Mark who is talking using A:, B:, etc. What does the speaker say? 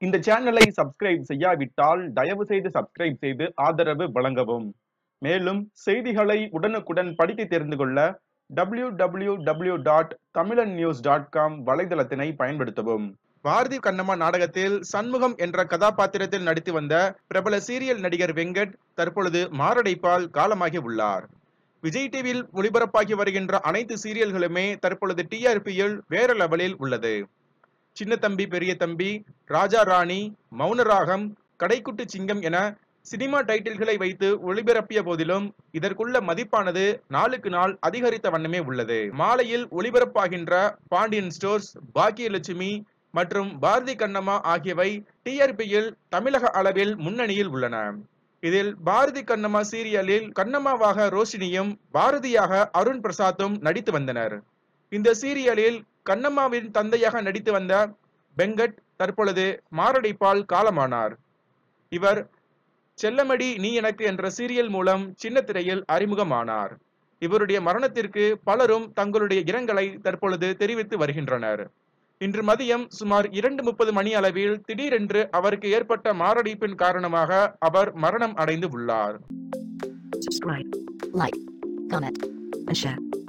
A: இந்த சேனலை சப்ஸ்கிரைப் செய்யாவிட்டால் தயவு செய்து சப்ஸ்கிரைப் செய்து ஆதரவு வழங்கவும் மேலும் செய்திகளை உடனுக்குடன் படித்து தெரிந்து கொள்ள W W W dot Tamilan news dot com வலைதளத்தினை பயன்படுத்தவும் பாரதி கண்ணம்மா நாடகத்தில் சண்முகம் என்ற கதாபாத்திரத்தில் நடித்து வந்த பிரபல சீரியல் நடிகர் வெங்கட் தற்பொழுது மாரடைப்பால் காலமாகி உள்ளார் விஜய் டிவியில் ஒளிபரப்பாகி வருகின்ற அனைத்து சீரியல்களுமே தற்பொழுது டிஆர்பியில் வேற லெவலில் உள்ளது சின்ன தம்பி பெரிய தம்பி ராஜா ராணி மௌனராகம் கடைக்குட்டு சிங்கம் என சினிமா டைட்டில்களை வைத்து ஒளிபரப்பிய போதிலும் இதற்குள்ள மதிப்பானது நாளுக்கு நாள் அதிகரித்த வண்ணமே உள்ளது மாலையில் ஒளிபரப்பாகின்ற பாண்டியன் ஸ்டோர்ஸ் பாக்கியலட்சுமி மற்றும் பாரதி கண்ணம்மா ஆகியவை டிஆர்பியில் தமிழக அளவில் முன்னணியில் உள்ளன இதில் பாரதி கண்ணம்மா சீரியலில் கண்ணம்மாவாக ரோஷினியும் பாரதியாக அருண் பிரசாத்தும் நடித்து வந்தனர் இந்த சீரியலில் கண்ணம்மாவின் தந்தையாக நடித்து வந்த வெங்கட் தற்பொழுது மாரடைப்பால் காலமானார் இவர் செல்லமடி நீ எனக்கு என்ற சீரியல் மூலம் சின்ன திரையில் அறிமுகமானார் இவருடைய மரணத்திற்கு பலரும் தங்களுடைய இரங்கலை தற்பொழுது தெரிவித்து வருகின்றனர் இன்று மதியம் சுமார் இரண்டு முப்பது மணி அளவில் திடீரென்று அவருக்கு ஏற்பட்ட மாரடைப்பின் காரணமாக அவர் மரணம் அடைந்து உள்ளார்
B: subscribe, like, comment, and share.